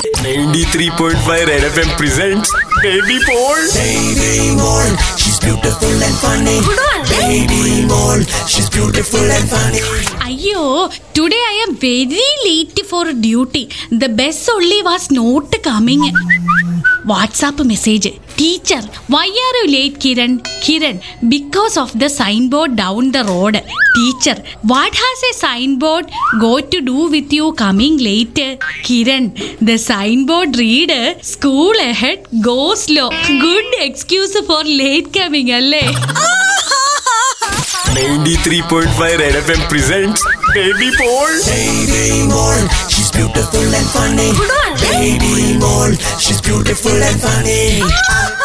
93.5 Red FM presents Baby Bold. Baby Mole, she's beautiful and funny. Baby Mole, she's beautiful and funny. അയ്യോ today I am very late for duty the bus only was not coming WhatsApp message teacher why are you late Kiran Kiran because of the sign board down the road teacher what has a sign board go to do with you coming late Kiran the sign board read school head go slow good excuse for late coming അല്ലേ 93.5 Red FM presents Baby Bold. Baby Mole, she's beautiful and funny. Baby Mole, she's beautiful and funny.